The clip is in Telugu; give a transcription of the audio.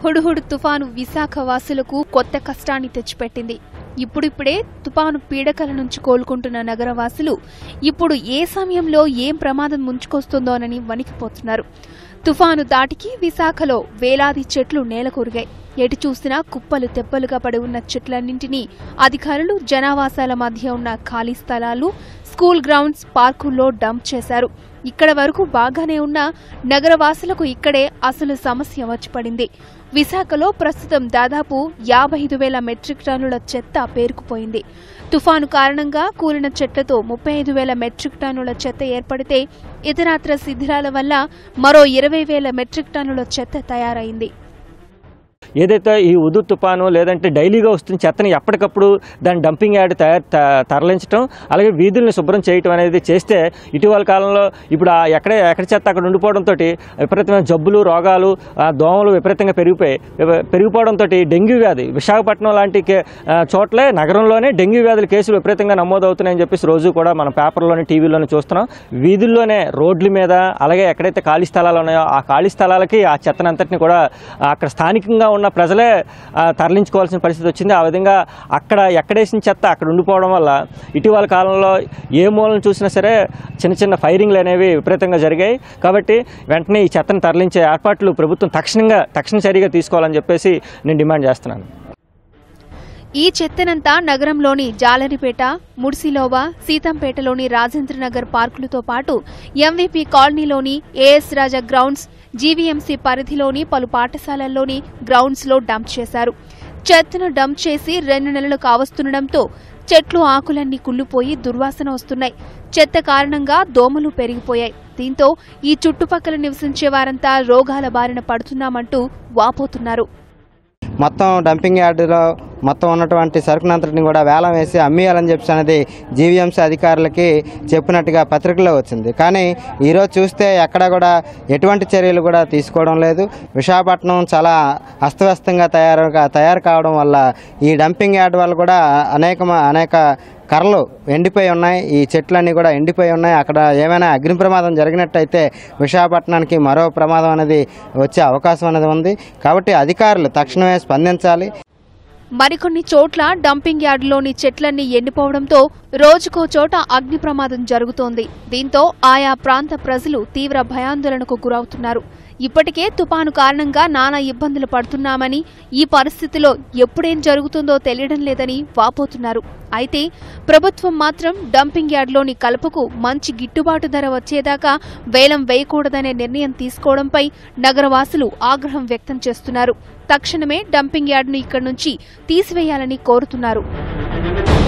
హుడుహుడు తుఫాను విశాఖ వాసులకు కొత్త కష్టాన్ని తెచ్చిపెట్టింది ఇప్పుడిప్పుడే తుఫాను పీడకల నుంచి కోలుకుంటున్న నగరవాసులు ఇప్పుడు ఏ సమయంలో ఏం ప్రమాదం ముంచుకొస్తుందోనని వణికిపోతున్నారు తుఫాను దాటికి విశాఖలో వేలాది చెట్లు నేలకొరిగాయి ఎటు చూసినా కుప్పలు తెప్పలుగా పడి ఉన్న చెట్లన్నింటినీ అధికారులు జనావాసాల మధ్య ఉన్న ఖాళీ స్థలాలు స్కూల్ గ్రౌండ్స్ పార్కుల్లో డంప్ చేశారు ఇక్కడ వరకు బాగానే ఉన్న నగరవాసులకు ఇక్కడే అసలు సమస్య వచ్చి పడింది విశాఖలో ప్రస్తుతం దాదాపు యాభై ఐదు వేల మెట్రిక్ టన్నుల చెత్త పేరుకుపోయింది తుఫాను కారణంగా కూలిన చెట్లతో ముప్పై ఐదు వేల మెట్రిక్ టన్నుల చెత్త ఏర్పడితే ఇతరాత్ర శిథిలాల వల్ల మరో ఇరవై వేల మెట్రిక్ టన్నుల చెత్త తయారైంది ఏదైతే ఈ ఉదు తుఫాను లేదంటే డైలీగా వస్తున్న చెత్తని ఎప్పటికప్పుడు దాని డంపింగ్ యార్డ్ తయారు త- తరలించడం అలాగే వీధుల్ని శుభ్రం చేయటం అనేది చేస్తే ఇటీవల కాలంలో ఇప్పుడు ఆ ఎక్కడే ఎక్కడ చెత్త అక్కడ ఉండిపోవడంతో విపరీతమైన జబ్బులు రోగాలు ఆ దోమలు విపరీతంగా పెరిగిపోయి విప- పెరిగిపోవడంతో డెంగ్యూ వ్యాధి విశాఖపట్నం లాంటి కే- ఆ, చోట్లే నగరంలోనే డెంగ్యూ వ్యాధుల కేసులు విపరీతంగా నమోదవుతున్నాయని చెప్పేసి రోజు కూడా మనం పేపర్లోని టీవీలోనే చూస్తున్నాం వీధుల్లోనే రోడ్ల మీద అలాగే ఎక్కడైతే ఖాళీ స్థలాలు ఉన్నాయో ఆ ఖాళీ స్థలాలకి ఆ చెత్తనంతటిని కూడా అక్కడ స్థానికంగా ఉన్న ప్రజలే ఆ, తరలించుకోవాల్సిన పరిస్థితి వచ్చింది ఆ విధంగా అక్కడ ఎక్కడేసిన చెత్త అక్కడ ఉండిపోవడం వల్ల ఇటీవల కాలంలో ఏ మూలను చూసినా సరే చిన్న చిన్న ఫైరింగ్లు అనేవి విపరీతంగా జరిగాయి కాబట్టి వెంటనే ఈ చెత్తను తరలించే ఏర్పాట్లు ప్రభుత్వం తక్షణంగా తక్షణ చర్యగా తీసుకోవాలని చెప్పేసి నేను డిమాండ్ చేస్తున్నాను ఈ చెత్తనంతా నగరంలోని జాలరిపేట ముడిసిలోవా సీతంపేటలోని రాజేంద్రనగర్ పార్కులతో పాటు ఎంవీపీ కాలనీలోని ఏఎస్ రాజా గ్రౌండ్స్ జీవీఎంసీ పరిధిలోని పలు పాఠశాలల్లోని గ్రౌండ్స్లో డంప్ చేశారు చెత్తను డంప్ చేసి రెండు నెలలు కావస్తుండటంతో చెట్లు ఆకులన్నీ కుళ్ళిపోయి దుర్వాసన వస్తున్నాయి చెత్త కారణంగా దోమలు పెరిగిపోయాయి దీంతో ఈ చుట్టుపక్కల నివసించే వారంతా రోగాల బారిన పడుతున్నామంటూ వాపోతున్నారు మొత్తం డంపింగ్ యార్డులో మొత్తం ఉన్నటువంటి సరుకునంతటిని కూడా వేలం వేసి అమ్మేయాలని చెప్పి అనేది జీవీఎంసీ అధికారులకి చెప్పినట్టుగా పత్రికలో వచ్చింది కానీ ఈరోజు చూస్తే ఎక్కడ కూడా ఎటువంటి చర్యలు కూడా తీసుకోవడం లేదు విశాఖపట్నం చాలా అస్తవ్యస్తంగా తయారు తయారు కావడం వల్ల ఈ డంపింగ్ యార్డ్ వల్ల కూడా అనేక అనేక కర్రలు ఎండిపోయి ఉన్నాయి ఈ చెట్లన్నీ కూడా ఎండిపోయి ఉన్నాయి అక్కడ ఏమైనా అగ్ని ప్రమాదం జరిగినట్టయితే విశాఖపట్నానికి మరో ప్రమాదం అనేది వచ్చే అవకాశం అనేది ఉంది కాబట్టి అధికారులు తక్షణమే స్పందించాలి మరికొన్ని చోట్ల డంపింగ్ యార్డులోని చెట్లన్నీ ఎండిపోవడంతో రోజుకో చోట అగ్ని ప్రమాదం జరుగుతోంది దీంతో ఆయా ప్రాంత ప్రజలు తీవ్ర భయాందోళనకు గురవుతున్నారు ఇప్పటికే తుపాను కారణంగా నానా ఇబ్బందులు పడుతున్నామని ఈ పరిస్థితిలో ఎప్పుడేం జరుగుతుందో తెలియడం లేదని వాపోతున్నారు అయితే ప్రభుత్వం మాత్రం డంపింగ్ యార్డ్లోని కలపకు మంచి గిట్టుబాటు ధర వచ్చేదాకా వేలం వేయకూడదనే నిర్ణయం తీసుకోవడంపై నగరవాసులు ఆగ్రహం వ్యక్తం చేస్తున్నారు తక్షణమే డంపింగ్ యార్డ్ను ఇక్కడి నుంచి తీసివేయాలని కోరుతున్నారు